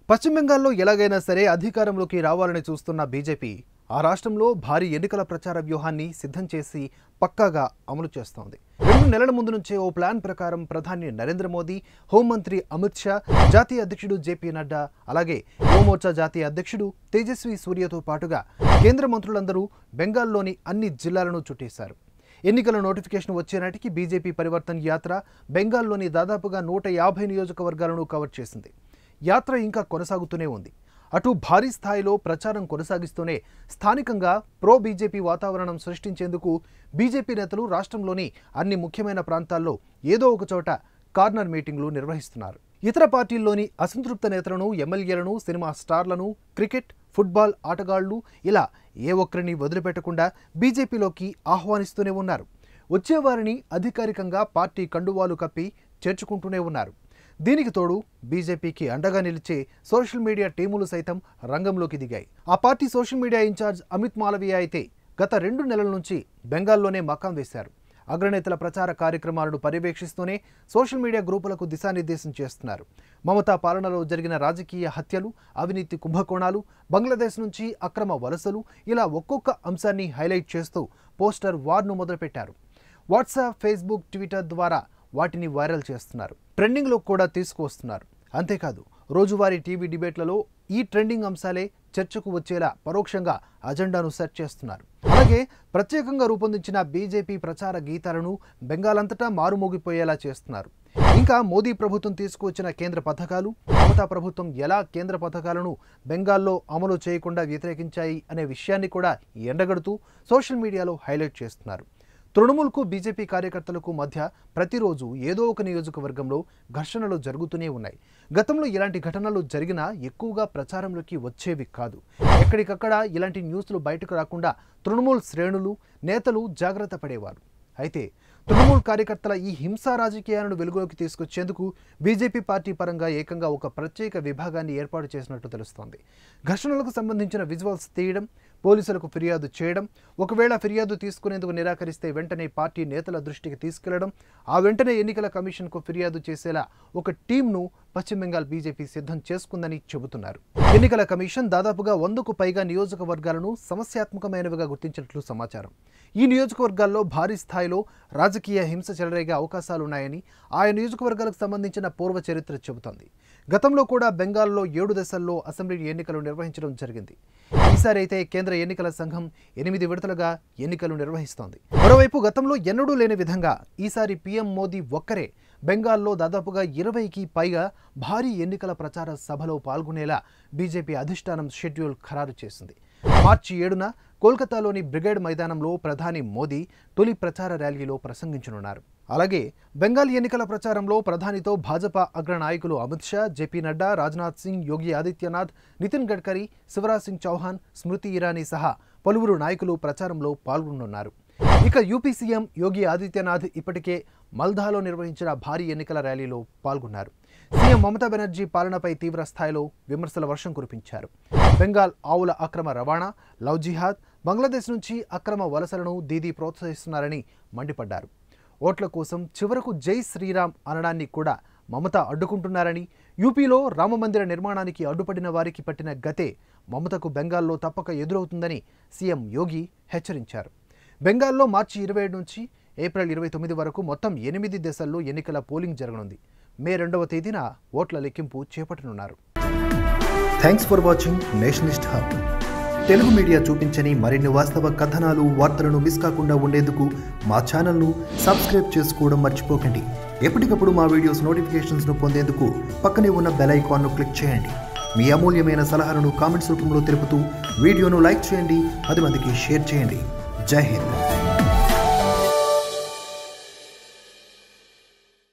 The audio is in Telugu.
పశ్చిమ బెంగాల్లో ఎలాగైనా సరే అధికారంలోకి రావాలని చూస్తున్న బీజేపీ ఆ రాష్ట్రంలో భారీ ఎన్నికల ప్రచార వ్యూహాన్ని సిద్ధం చేసి పక్కాగా అమలు చేస్తోంది రెండు నెలల ముందు నుంచే ఓ ప్లాన్ ప్రకారం ప్రధాని నరేంద్ర మోదీ హోంమంత్రి అమిత్ షా జాతీయ అధ్యక్షుడు జేపీ నడ్డా అలాగే యువమోర్చా జాతీయ అధ్యక్షుడు తేజస్వి సూర్యతో పాటుగా కేంద్ర మంత్రులందరూ బెంగాల్లోని అన్ని జిల్లాలను చుట్టేశారు ఎన్నికల నోటిఫికేషన్ వచ్చే నాటికి బీజేపీ పరివర్తన్ యాత్ర బెంగాల్లోని దాదాపుగా నూట యాభై నియోజకవర్గాలను కవర్ చేసింది యాత్ర ఇంకా కొనసాగుతూనే ఉంది అటు భారీ స్థాయిలో ప్రచారం కొనసాగిస్తూనే స్థానికంగా ప్రో బీజేపీ వాతావరణం సృష్టించేందుకు బీజేపీ నేతలు రాష్ట్రంలోని అన్ని ముఖ్యమైన ప్రాంతాల్లో ఏదో ఒక చోట కార్నర్ మీటింగ్లు నిర్వహిస్తున్నారు ఇతర పార్టీల్లోని అసంతృప్త నేతలను ఎమ్మెల్యేలను సినిమా స్టార్లను క్రికెట్ ఫుట్బాల్ ఆటగాళ్లు ఇలా ఏ ఒక్కరిని వదిలిపెట్టకుండా బీజేపీలోకి ఆహ్వానిస్తూనే ఉన్నారు వచ్చేవారిని అధికారికంగా పార్టీ కండువాలు కప్పి చేర్చుకుంటూనే ఉన్నారు దీనికి తోడు బీజేపీకి అండగా నిలిచే సోషల్ మీడియా టీములు సైతం రంగంలోకి దిగాయి ఆ party social media in charge Amit Malviya అయితే గత రెండు నెలల నుంచి బెంగాల్లోనే మకాం వేశారు అగ్రనేతల ప్రచార కార్యక్రమాలను పర్యవేక్షిస్తూనే సోషల్ మీడియా గ్రూపులకు దిశానిర్దేశం చేస్తున్నారు మమతా పాలనలో జరిగిన రాజకీయ హత్యలు అవినీతి కుంభకోణాలు బంగ్లాదేశ్ నుంచి అక్రమ వలసలు ఇలా ఒక్కొక్క అంశాన్ని హైలైట్ చేస్తూ పోస్టర్ వార్ను మొదలుపెట్టారు వాట్సాప్ ఫేస్బుక్ ట్విట్టర్ ద్వారా వాటిని వైరల్ చేస్తున్నారు ట్రెండింగ్లో కూడా తీసుకువస్తున్నారు అంతేకాదు రోజువారీ టీవీ డిబేట్లలో ఈ ట్రెండింగ్ అంశాలే చర్చకు వచ్చేలా పరోక్షంగా అజెండాను సెట్ చేస్తున్నారు అలాగే ప్రత్యేకంగా రూపొందించిన బీజేపీ ప్రచార గీతాలను బెంగాల్ మారుమోగిపోయేలా చేస్తున్నారు ఇంకా మోదీ ప్రభుత్వం తీసుకువచ్చిన కేంద్ర పథకాలు మమతా ప్రభుత్వం ఎలా కేంద్ర పథకాలను బెంగాల్లో అమలు చేయకుండా వ్యతిరేకించాయి అనే విషయాన్ని కూడా ఎండగడుతూ సోషల్ మీడియాలో హైలైట్ చేస్తున్నారు తృణమూల్కు బీజేపీ కార్యకర్తలకు మధ్య ప్రతిరోజు ఏదో ఒక నియోజకవర్గంలో ఘర్షణలు జరుగుతూనే ఉన్నాయి గతంలో ఇలాంటి ఘటనలు జరిగినా ఎక్కువగా ప్రచారంలోకి వచ్చేవి కాదు ఎక్కడికక్కడ ఇలాంటి న్యూస్లు బయటకు రాకుండా తృణమూల్ శ్రేణులు నేతలు జాగ్రత్త పడేవారు అయితే తృణమూల్ కార్యకర్తల ఈ హింసా రాజకీయాలను వెలుగులోకి తీసుకొచ్చేందుకు బీజేపీ పార్టీ పరంగా ఏకంగా ఒక ప్రత్యేక విభాగాన్ని ఏర్పాటు చేసినట్టు తెలుస్తోంది ఘర్షణలకు సంబంధించిన విజువల్స్ తీయడం పోలీసులకు ఫిర్యాదు చేయడం ఒకవేళ ఫిర్యాదు తీసుకునేందుకు నిరాకరిస్తే వెంటనే పార్టీ నేతల దృష్టికి తీసుకెళ్లడం ఆ వెంటనే ఎన్నికల కమిషన్కు ఫిర్యాదు చేసేలా ఒక టీంను పశ్చిమ బెంగాల్ బీజేపీ సిద్ధం చేసుకుందని చెబుతున్నారు ఎన్నికల కమిషన్ దాదాపుగా వందకు పైగా నియోజకవర్గాలను సమస్యాత్మకమైనవిగా గుర్తించినట్లు సమాచారం ఈ నియోజకవర్గాల్లో భారీ స్థాయిలో రాజకీయ హింస చెలరేగే అవకాశాలున్నాయని ఆయా నియోజకవర్గాలకు సంబంధించిన పూర్వ చరిత్ర చెబుతోంది గతంలో కూడా బెంగాల్లో ఏడు దశల్లో అసెంబ్లీ ఎన్నికలు నిర్వహించడం జరిగింది ఈసారి అయితే కేంద్ర ఎన్నికల సంఘం ఎనిమిది విడతలుగా ఎన్నికలు నిర్వహిస్తోంది మరోవైపు గతంలో ఎన్నడూ లేని విధంగా ఈసారి పీఎం మోదీ ఒక్కరే బెంగాల్లో దాదాపుగా ఇరవైకి పైగా భారీ ఎన్నికల ప్రచార సభలో పాల్గొనేలా బీజేపీ అధిష్టానం షెడ్యూల్ ఖరారు చేసింది మార్చి ఏడున కోల్కతాలోని బ్రిగేడ్ మైదానంలో ప్రధాని మోదీ తొలి ప్రచార ర్యాలీలో ప్రసంగించనున్నారు అలాగే బెంగాల్ ఎన్నికల ప్రచారంలో ప్రధానితో భాజపా అగ్ర నాయకులు అమిత్ షా జేపీ నడ్డా రాజ్నాథ్ సింగ్ యోగి ఆదిత్యనాథ్ నితిన్ గడ్కరీ శివరాజ్ సింగ్ చౌహాన్ స్మృతి ఇరానీ సహా పలువురు నాయకులు ప్రచారంలో పాల్గొనున్నారు ఇక యూపీ సీఎం యోగి ఆదిత్యనాథ్ ఇప్పటికే మల్దాలో నిర్వహించిన భారీ ఎన్నికల ర్యాలీలో పాల్గొన్నారు సీఎం మమతా బెనర్జీ పాలనపై తీవ్ర స్థాయిలో విమర్శల వర్షం కురిపించారు బెంగాల్ ఆవుల అక్రమ రవాణా లవ్ జిహాద్ బంగ్లాదేశ్ నుంచి అక్రమ వలసలను దీదీ ప్రోత్సహిస్తున్నారని మండిపడ్డారు ఓట్ల కోసం చివరకు జై శ్రీరామ్ అనడాన్ని కూడా మమత అడ్డుకుంటున్నారని యూపీలో రామమందిర నిర్మాణానికి అడ్డుపడిన వారికి పట్టిన గతే మమతకు బెంగాల్లో తప్పక ఎదురవుతుందని సీఎం యోగి హెచ్చరించారు బెంగాల్లో మార్చి ఇరవై ఏడు నుంచి ఏప్రిల్ ఇరవై తొమ్మిది వరకు మొత్తం ఎనిమిది దశల్లో ఎన్నికల పోలింగ్ జరగనుంది మే రెండవ తేదీన ఓట్ల లెక్కింపు చేపట్టనున్నారు thanks for watching nationalist hub Telugu media చూపించని మరిన్ని వాస్తవ కథనాలు వార్తలను మిస్ కాకుండా ఉండేందుకు మా ఛానల్ను సబ్స్క్రైబ్ చేసుకోవడం మర్చిపోకండి ఎప్పటికప్పుడు మా వీడియోస్ నోటిఫికేషన్స్ను పొందేందుకు పక్కనే ఉన్న బెల్ ఐకాన్ను క్లిక్ చేయండి మీ అమూల్యమైన సలహాలను కామెంట్స్ రూపంలో తెలుపుతూ వీడియోను లైక్ చేయండి పది మందికి షేర్ చేయండి జై హింద్